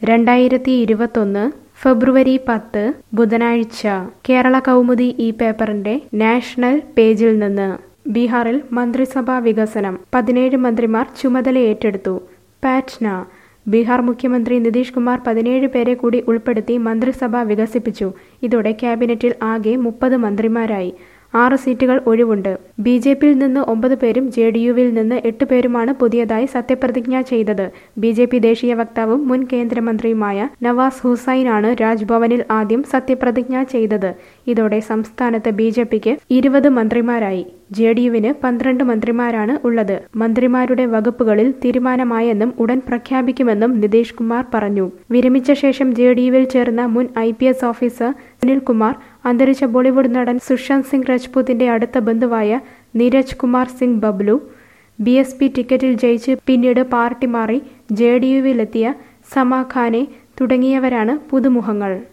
രണ്ടായിരത്തി ഇരുപത്തൊന്ന് ഫെബ്രുവരി പത്ത് ബുധനാഴ്ച കേരള കൗമുദി ഈ പേപ്പറിന്റെ നാഷണൽ പേജിൽ നിന്ന് ബീഹാറിൽ മന്ത്രിസഭാ വികസനം പതിനേഴ് മന്ത്രിമാർ ചുമതല ഏറ്റെടുത്തു പാറ്റ്ന ബീഹാർ മുഖ്യമന്ത്രി നിതീഷ് കുമാർ പതിനേഴ് പേരെ കൂടി ഉൾപ്പെടുത്തി മന്ത്രിസഭ വികസിപ്പിച്ചു ഇതോടെ ക്യാബിനറ്റിൽ ആകെ മുപ്പത് മന്ത്രിമാരായി ആറ് സീറ്റുകൾ ഒഴിവുണ്ട് ബി ജെ പിയിൽ നിന്ന് ഒമ്പത് പേരും ജെ ഡി യുവിൽ നിന്ന് എട്ട് പേരുമാണ് പുതിയതായി സത്യപ്രതിജ്ഞ ചെയ്തത് ബി ജെ പി ദേശീയ വക്താവും മുൻ കേന്ദ്രമന്ത്രിയുമായ നവാസ് ഹുസൈനാണ് രാജ്ഭവനിൽ ആദ്യം സത്യപ്രതിജ്ഞ ചെയ്തത് ഇതോടെ സംസ്ഥാനത്ത് ബി ജെ പിക്ക് ഇരുപത് മന്ത്രിമാരായി ജെ ഡി യുവിന് പന്ത്രണ്ട് മന്ത്രിമാരാണ് ഉള്ളത് മന്ത്രിമാരുടെ വകുപ്പുകളിൽ തീരുമാനമായെന്നും ഉടൻ പ്രഖ്യാപിക്കുമെന്നും നിതീഷ് കുമാർ പറഞ്ഞു വിരമിച്ച ശേഷം ജെ ഡി യുവിൽ ചേർന്ന മുൻ I P S officer Sunilkumar അന്തരിച്ച ബോളിവുഡ് നടൻ സുശാന്ത് സിംഗ് രജ്പൂത്തിന്റെ അടുത്ത ബന്ധുവായ Neeraj Kumar Singh Bablu B S P ടിക്കറ്റിൽ ജയിച്ച് പിന്നീട് പാർട്ടി മാറി ജെ ഡി യുവിലെത്തിയ സമാ ഖാനെ തുടങ്ങിയവരാണ് പുതുമുഖങ്ങൾ